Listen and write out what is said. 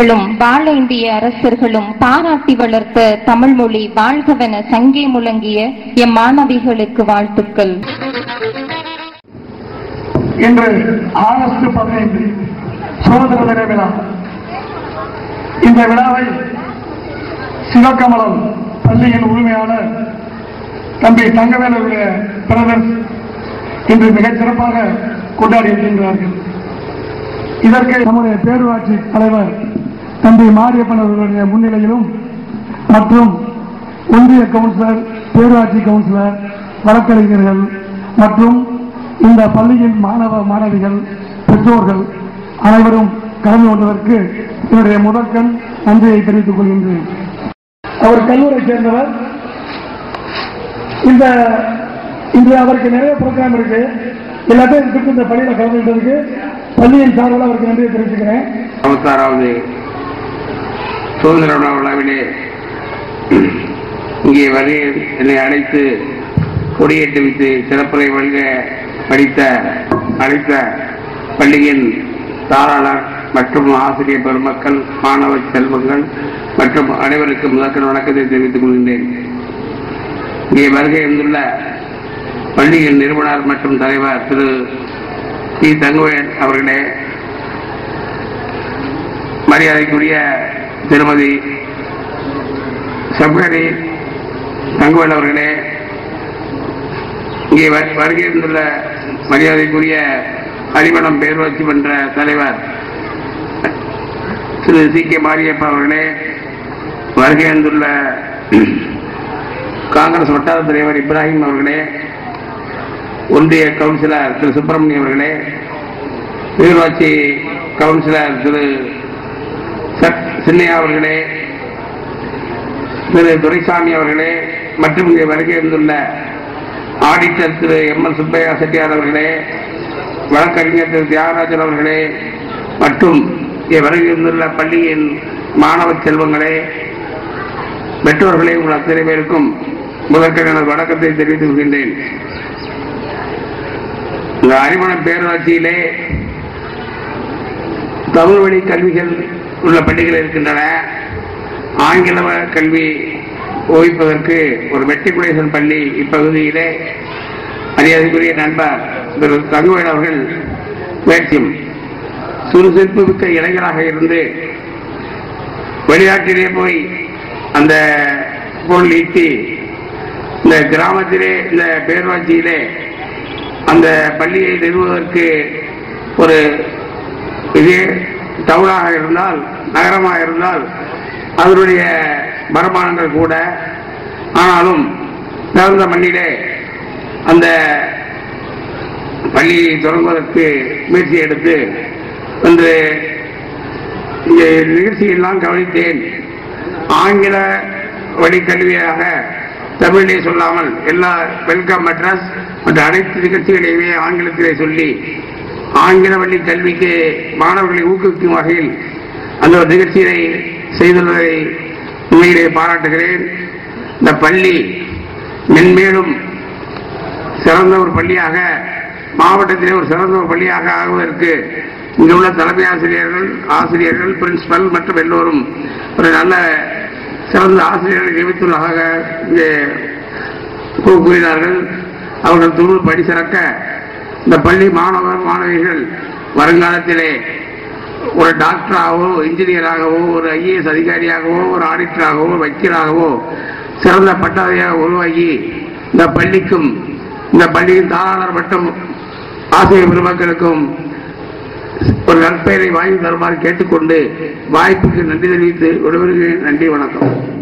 மன்னர்களும் வாழ இந்திய அரசர்களும் பாராட்டி வளர்த்த தமிழ் மொழி வாழ்கவென சங்கே முழங்கிய எம் மாணவிகளுக்கு வாழ்த்துக்கள் இன்று ஆகஸ்ட் பதினைந்து சுதந்திர தின விழா இந்த விழாவை சிவகமலம் பள்ளியின் உரிமையாளர் தம்பி தங்கவேலுடைய பிரதர்ஸ் இன்று மிகச் சிறப்பாக கொண்டாடி இருக்கின்றார்கள் இதற்கு நம்முடைய பேரூராட்சி தலைவர் தம்பி மாரியப்பன் அவர்களுடைய முன்னிலையிலும் மற்றும் ஒன்றிய கவுன்சிலர் பேரூராட்சி கவுன்சிலர் வழக்கறிஞர்கள் மற்றும் இந்த பள்ளியின் மாணவ மாணவிகள் பெற்றோர்கள் அனைவரும் கலந்து கொண்டதற்கு என்னுடைய முதற்கண் நன்றியை தெரிவித்துக் கொள்கின்றேன் அவர் கல்லூரை சேர்ந்தவர் இந்த இன்று அவருக்கு நிறைய ப்ரோக்ராம் இருக்கு எல்லாத்தையும் விட்டுட்டு இந்த பள்ளியில கலந்துக்கிட்டதுக்கு பள்ளியின் சார்பில் அவருக்கு நன்றியை தெரிவிச்சுக்கிறேன் அறுபத்தாறாவது சுதந்திர உணவு விழாவிலே இங்கே வந்து என்னை அழைத்து கொடியேற்றி வைத்து சிறப்புரை வழங்க படித்த அழைத்த பள்ளியின் தாராளர் மற்றும் ஆசிரியர் பெருமக்கள் மாணவ செல்வங்கள் மற்றும் அனைவருக்கும் முதற்கண் வணக்கத்தை தெரிவித்துக் கொள்கின்றேன் இங்கே வருகை இருந்துள்ள பள்ளியின் நிறுவனர் மற்றும் தலைவர் திரு டி தங்கவேல் அவர்களே மரியாதைக்குரிய திருமதி சப்கரி தங்கவேல் அவர்களே இங்கே வ- வருகை இருந்துள்ள மரியாதைக்குரிய அரிமளம் பேரூராட்சி மன்ற தலைவர் திரு சி கே மாரியப்பா அவர்களே வருகை இருந்துள்ள காங்கிரஸ் வட்டார தலைவர் இப்ராஹிம் அவர்களே ஒன்றிய கவுன்சிலர் திரு சுப்பிரமணியம் அவர்களே பேரூராட்சி கவுன்சிலர் திரு சட் சின்னையா அவர்களே திரு துரைசாமி அவர்களே மற்றும் இங்கே வருகை இருந்துள்ள auditor Thiru M L Subbaiah Chettiar அவர்களே வழக்கறிஞர் திரு தியாகராஜன் அவர்களே மற்றும் இங்கே வருகை இருந்துள்ள பள்ளியின் மாணவ செல்வங்களே பெற்றோர்களே உங்கள் அத்தனை பேருக்கும் முதற்க எனது வணக்கத்தை தெரிவித்துக் கொள்கின்றேன் இந்த அறிமணம் பேரூராட்சியிலே தமிழ் வழி கல்விகள் உள்ள பள்ளிகள் இருக்கின்றன ஆங்கில கல்வி ஓய்ப்பதற்கு ஒரு மெட்ரிகுலேஷன் பள்ளி இப்பகுதியிலே மரியாதைக்குரிய நண்பர் திரு தங்குவேல் அவர்கள் முயற்சியும் சுறுசுறுப்பு மிக்க இளைஞராக இருந்து வெளிநாட்டிலே போய் அந்த பொருள் ஈட்டி இந்த கிராமத்திலே இந்த பேரூராட்சியிலே அந்த பள்ளியை நிறுவுவதற்கு ஒரு இது டவுனாக இருந்தால் நகரமாக இருந்தால் அதனுடைய வருமானங்கள் கூட ஆனாலும் பிறந்த மண்ணிலே அந்த பள்ளியை தொடங்குவதற்கு முயற்சி எடுத்து இன்று இங்கே நிகழ்ச்சியெல்லாம் கவனித்தேன் ஆங்கில வழி கல்வியாக தமிழிலே சொல்லாமல் எல்லா வெல்கம் அட்ரஸ் மற்ற அனைத்து நிகழ்ச்சிகளையுமே ஆங்கிலத்திலே சொல்லி ஆங்கில வழி கல்விக்கு மாணவர்களை ஊக்குவிக்கும் வகையில் அந்த ஒரு நிகழ்ச்சியை செய்துள்ளதை உண்மையிலே பாராட்டுகிறேன் இந்த பள்ளி மென்மேலும் சிறந்த ஒரு பள்ளியாக மாவட்டத்திலே ஒரு சிறந்த ஒரு பள்ளியாக ஆகுவதற்கு இங்கு உள்ள தலைமை ஆசிரியர்கள் ஆசிரியர்கள் பிரின்சிபல் மற்றும் எல்லோரும் ஒரு நல்ல சிறந்த ஆசிரியர்களை நியமித்துள்ளதாக இங்கே கூ- கூறினார்கள் அவர்கள் துணு படி சிறக்க இந்த பள்ளி மாணவர் மாணவிகள் வருங்காலத்திலே ஒரு டாக்டராகவோ இன்ஜினியராகவோ ஒரு ஐஏஎஸ் அதிகாரியாகவோ ஒரு ஆடிட்டராகவோ வக்கீலாகவோ சிறந்த பட்டதாரியாக உருவாகி இந்த பள்ளிக்கும் இந்த பள்ளியின் தாராளர் மற்றும் ஆசிரியர் பெருமக்களுக்கும் ஒரு நற்பெயரை வாங்கி தருமாறு கேட்டுக்கொண்டு வாய்ப்புக்கு நன்றி தெரிவித்து விடுவதற்கு நன்றி வணக்கம்